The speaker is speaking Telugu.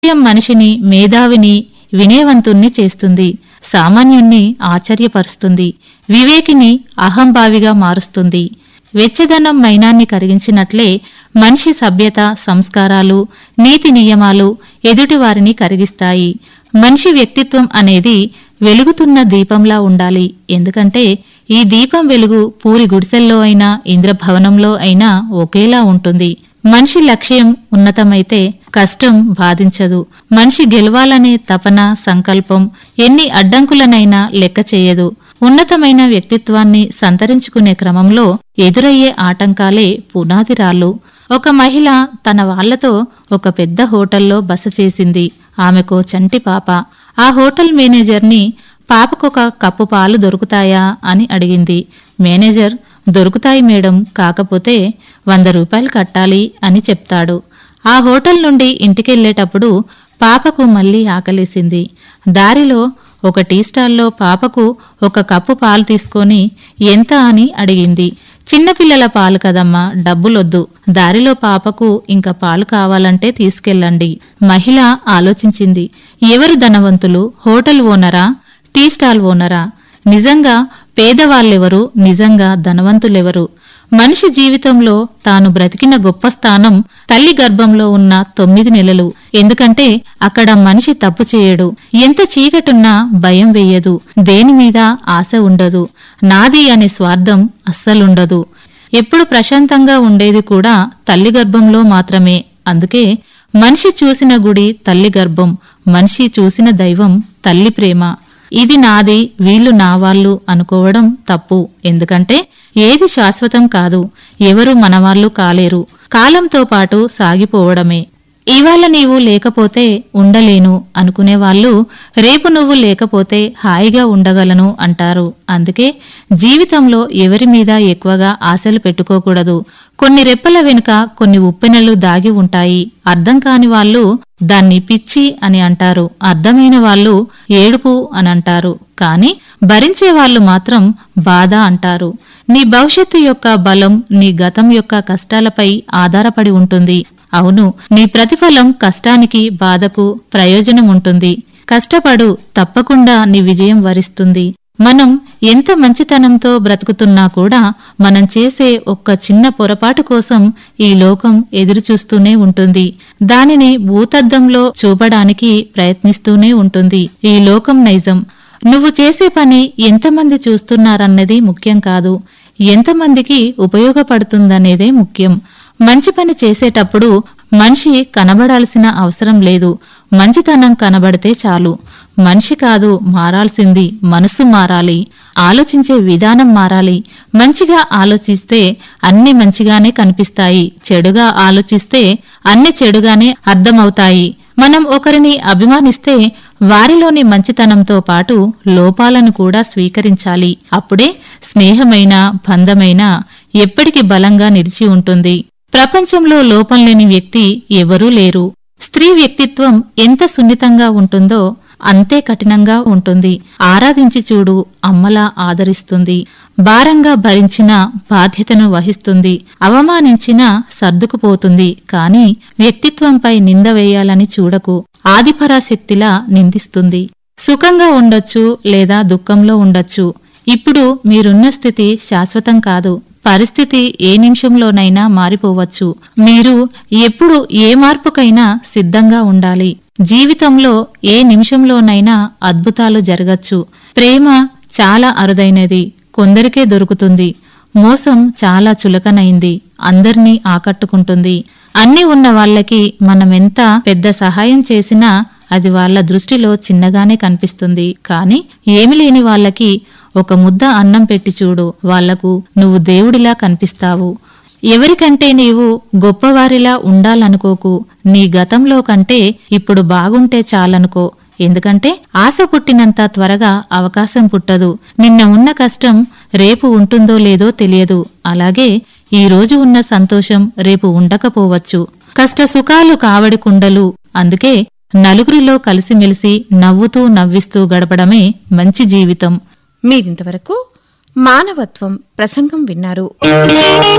విజయం మనిషిని మేధావిని వినయవంతుణ్ణి చేస్తుంది సామాన్యుణ్ణి ఆశ్చర్యపరుస్తుంది వివేకిని అహంభావిగా మారుస్తుంది వెచ్చదనం మైనాన్ని కరిగించినట్లే మనిషి సభ్యత సంస్కారాలు నీతి నియమాలు ఎదుటివారిని కరిగిస్తాయి మనిషి వ్యక్తిత్వం అనేది వెలుగుతున్న దీపంలా ఉండాలి ఎందుకంటే ఈ దీపం వెలుగు పూరి గుడిసెల్లో అయినా ఇంద్రభవనంలో అయినా ఒకేలా ఉంటుంది మనిషి లక్ష్యం ఉన్నతమైతే కష్టం బాధించదు మనిషి గెలవాలనే తపన సంకల్పం ఎన్ని అడ్డంకులనైనా లెక్క చేయదు ఉన్నతమైన వ్యక్తిత్వాన్ని సంతరించుకునే క్రమంలో ఎదురయ్యే ఆటంకాలే పునాదిరాళ్ళు ఒక మహిళ తన వాళ్లతో ఒక పెద్ద హోటల్లో బస చేసింది ఆమెకో చంటి పాప ఆ హోటల్ మేనేజర్ని పాపకొక కప్పు పాలు దొరుకుతాయా అని అడిగింది మేనేజర్ దొరుకుతాయి మేడం కాకపోతే వంద రూపాయలు కట్టాలి అని చెప్తాడు ఆ హోటల్ నుండి ఇంటికెళ్లేటప్పుడు పాపకు మళ్లీ ఆకలేసింది దారిలో ఒక టీ స్టాల్లో పాపకు ఒక కప్పు పాలు తీసుకొని ఎంత అని అడిగింది చిన్నపిల్లల పాలు కదమ్మా డబ్బులొద్దు దారిలో పాపకు ఇంకా పాలు కావాలంటే తీసుకెళ్ళండి మహిళ ఆలోచించింది ఎవరు ధనవంతులు హోటల్ ఓనరా టీ స్టాల్ ఓనరా నిజంగా పేదవాళ్ళెవరు నిజంగా ధనవంతులెవరు మనిషి జీవితంలో తాను బ్రతికిన గొప్ప స్థానం తల్లి గర్భంలో ఉన్న తొమ్మిది నెలలు ఎందుకంటే అక్కడ మనిషి తప్పు చేయడు ఎంత చీకటున్నా భయం వెయ్యదు దేని మీద ఆశ ఉండదు నాది అనే స్వార్థం అస్సలుండదు ఎప్పుడు ప్రశాంతంగా ఉండేది కూడా తల్లి గర్భంలో మాత్రమే అందుకే మనిషి చూసిన గుడి తల్లి గర్భం మనిషి చూసిన దైవం తల్లి ప్రేమ ఇది నాది వీళ్ళు నా వాళ్ళు అనుకోవడం తప్పు ఎందుకంటే ఏది శాశ్వతం కాదు ఎవరు మనవాళ్లు కాలేరు కాలంతో పాటు సాగిపోవడమే ఇవాళ నీవు లేకపోతే ఉండలేను అనుకునే వాళ్ళు రేపు నువ్వు లేకపోతే హాయిగా ఉండగలను అంటారు అందుకే జీవితంలో ఎవరి మీద ఎక్కువగా ఆశలు పెట్టుకోకూడదు కొన్ని రెప్పల వెనుక కొన్ని ఉప్పెనలు దాగి ఉంటాయి అర్థం కాని వాళ్ళు దాన్ని పిచ్చి అని అంటారు అర్థమైన వాళ్ళు ఏడుపు అని అంటారు కాని భరించే వాళ్ళు మాత్రం బాధ అంటారు నీ భవిష్యత్తు యొక్క బలం నీ గతం యొక్క కష్టాలపై ఆధారపడి ఉంటుంది అవును నీ ప్రతిఫలం కష్టానికి బాధకు ప్రయోజనం ఉంటుంది కష్టపడు తప్పకుండా నీ విజయం వరిస్తుంది మనం ఎంత మంచితనంతో బ్రతుకుతున్నా కూడా మనం చేసే ఒక్క చిన్న పొరపాటు కోసం ఈ లోకం ఎదురుచూస్తూనే ఉంటుంది దానిని భూతద్దంలో చూపడానికి ప్రయత్నిస్తూనే ఉంటుంది ఈ లోకం నైజం నువ్వు చేసే పని ఎంతమంది చూస్తున్నారన్నది ముఖ్యం కాదు ఎంతమందికి ఉపయోగపడుతుందనేదే ముఖ్యం మంచి పని చేసేటప్పుడు మనిషి కనబడాల్సిన అవసరం లేదు మంచితనం కనబడితే చాలు మనిషి కాదు మారాల్సింది మనసు మారాలి ఆలోచించే విధానం మారాలి మంచిగా ఆలోచిస్తే అన్ని మంచిగానే కనిపిస్తాయి చెడుగా ఆలోచిస్తే అన్ని చెడుగానే అర్థమవుతాయి మనం ఒకరిని అభిమానిస్తే వారిలోని మంచితనంతో పాటు లోపాలను కూడా స్వీకరించాలి అప్పుడే స్నేహమైన బంధమైన ఎప్పటికి బలంగా నిలిచి ఉంటుంది ప్రపంచంలో లోపం లేని వ్యక్తి ఎవరూ లేరు స్త్రీ వ్యక్తిత్వం ఎంత సున్నితంగా ఉంటుందో అంతే కఠినంగా ఉంటుంది ఆరాధించి చూడు అమ్మలా ఆదరిస్తుంది భారంగా భరించిన బాధ్యతను వహిస్తుంది అవమానించినా సర్దుకుపోతుంది కాని వ్యక్తిత్వంపై నింద వేయాలని చూడకు ఆదిపరాశక్తిలా నిందిస్తుంది సుఖంగా ఉండొచ్చు లేదా దుఃఖంలో ఉండొచ్చు ఇప్పుడు మీరున్న స్థితి శాశ్వతం కాదు పరిస్థితి ఏ నిమిషంలోనైనా మారిపోవచ్చు మీరు ఎప్పుడు ఏ మార్పుకైనా సిద్ధంగా ఉండాలి జీవితంలో ఏ నిమిషంలోనైనా అద్భుతాలు జరగచ్చు ప్రేమ చాలా అరుదైనది కొందరికే దొరుకుతుంది మోసం చాలా చులకనైంది అందర్నీ ఆకట్టుకుంటుంది అన్ని ఉన్న వాళ్ళకి మనమెంత పెద్ద సహాయం చేసినా అది వాళ్ళ దృష్టిలో చిన్నగానే కనిపిస్తుంది కాని ఏమి లేని వాళ్ళకి ఒక ముద్ద అన్నం పెట్టి చూడు వాళ్లకు నువ్వు దేవుడిలా కనిపిస్తావు ఎవరికంటే నీవు గొప్పవారిలా ఉండాలనుకోకు నీ గతంలో కంటే ఇప్పుడు బాగుంటే చాలనుకో ఎందుకంటే ఆశ పుట్టినంత త్వరగా అవకాశం పుట్టదు నిన్న ఉన్న కష్టం రేపు ఉంటుందో లేదో తెలియదు అలాగే ఈ రోజు ఉన్న సంతోషం రేపు ఉండకపోవచ్చు కష్ట సుఖాలు కావడి కుండలు అందుకే నలుగురిలో కలిసిమెలిసి నవ్వుతూ నవ్విస్తూ గడపడమే మంచి జీవితం మీరింతవరకు మానవత్వం ప్రసంగం విన్నారు